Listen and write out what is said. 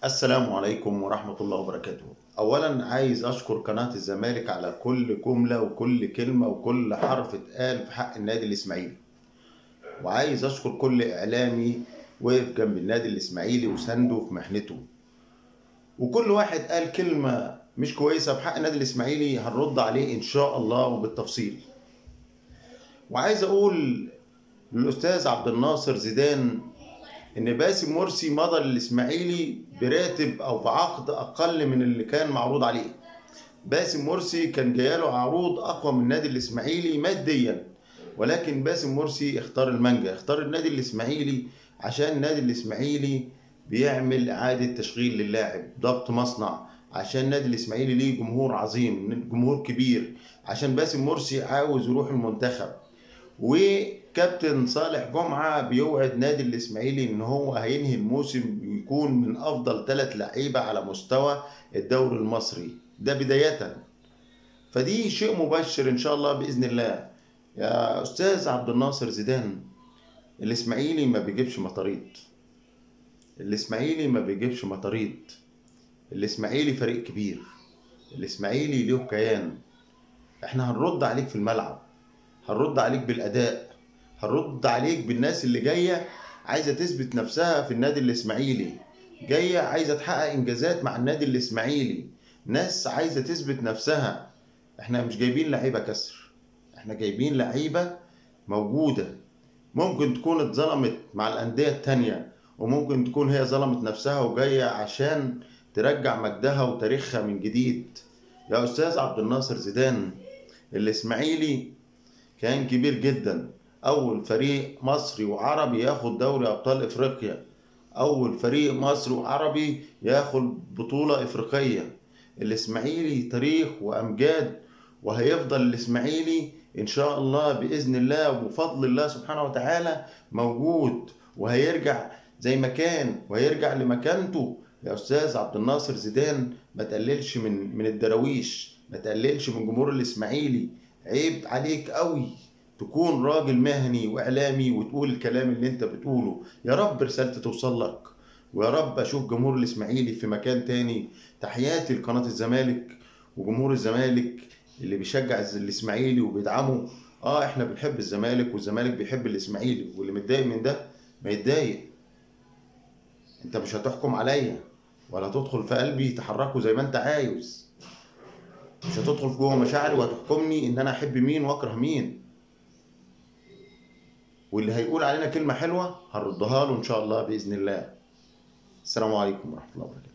السلام عليكم ورحمة الله وبركاته أولا عايز أشكر قناة الزمالك على كل جملة وكل كلمة وكل حرف اتقال في حق النادي الإسماعيلي وعايز أشكر كل إعلامي وقف جنب النادي الإسماعيلي وسنده في محنته وكل واحد قال كلمة مش كويسة في حق النادي الإسماعيلي هنرد عليه إن شاء الله وبالتفصيل وعايز أقول للأستاذ عبد الناصر زيدان ان باسم مرسي مضى للاسماعيلي براتب او بعقد اقل من اللي كان معروض عليه باسم مرسي كان جايله عروض اقوى من النادي الاسماعيلي ماديا ولكن باسم مرسي اختار المانجا اختار النادي الاسماعيلي عشان النادي الاسماعيلي بيعمل اعاده تشغيل للاعب ضبط مصنع عشان النادي الاسماعيلي ليه جمهور عظيم جمهور كبير عشان باسم مرسي عاوز يروح المنتخب وكابتن صالح جمعة بيوعد نادي الإسماعيلي إن هو هينهي الموسم ويكون من أفضل ثلاث لعيبة على مستوى الدوري المصري ده بداية فدي شيء مبشر إن شاء الله بإذن الله يا أستاذ عبد الناصر زيدان الإسماعيلي ما بيجيبش مطاريد الإسماعيلي ما بيجيبش مطاريد الإسماعيلي فريق كبير الإسماعيلي له كيان إحنا هنرد عليك في الملعب هنرد عليك بالاداء هنرد عليك بالناس اللي جايه عايزه تثبت نفسها في النادي الاسماعيلي جايه عايزه تحقق انجازات مع النادي الاسماعيلي ناس عايزه تثبت نفسها احنا مش جايبين لعيبه كسر احنا جايبين لعيبه موجوده ممكن تكون اتظلمت مع الانديه التانية وممكن تكون هي ظلمت نفسها وجايه عشان ترجع مجدها وتاريخها من جديد يا استاذ عبد الناصر زيدان الاسماعيلي كان كبير جدا اول فريق مصري وعربي ياخد دوري ابطال افريقيا اول فريق مصري وعربي ياخد بطولة افريقية الاسماعيلي تاريخ وامجاد وهيفضل الاسماعيلي ان شاء الله باذن الله وبفضل الله سبحانه وتعالى موجود وهيرجع زي ما كان وهيرجع لمكانته يا استاذ عبد الناصر زيدان ما تقللش من من الدراويش ما تقللش من جمهور الاسماعيلي عيب عليك قوي تكون راجل مهني واعلامي وتقول الكلام اللي انت بتقوله يا رب رسالتي توصل لك ويا رب اشوف جمهور الاسماعيلي في مكان تاني تحياتي لقناه الزمالك وجمهور الزمالك اللي بيشجع الاسماعيلي وبيدعمه اه احنا بنحب الزمالك والزمالك بيحب الاسماعيلي واللي متضايق من ده ما يتضايق انت مش هتحكم عليا ولا تدخل في قلبي تحركه زي ما انت عايز مش هتدخل جوه مشاعري وهتحكمني ان انا احب مين واكره مين واللي هيقول علينا كلمه حلوه هردها له ان شاء الله باذن الله السلام عليكم ورحمه الله وبركاته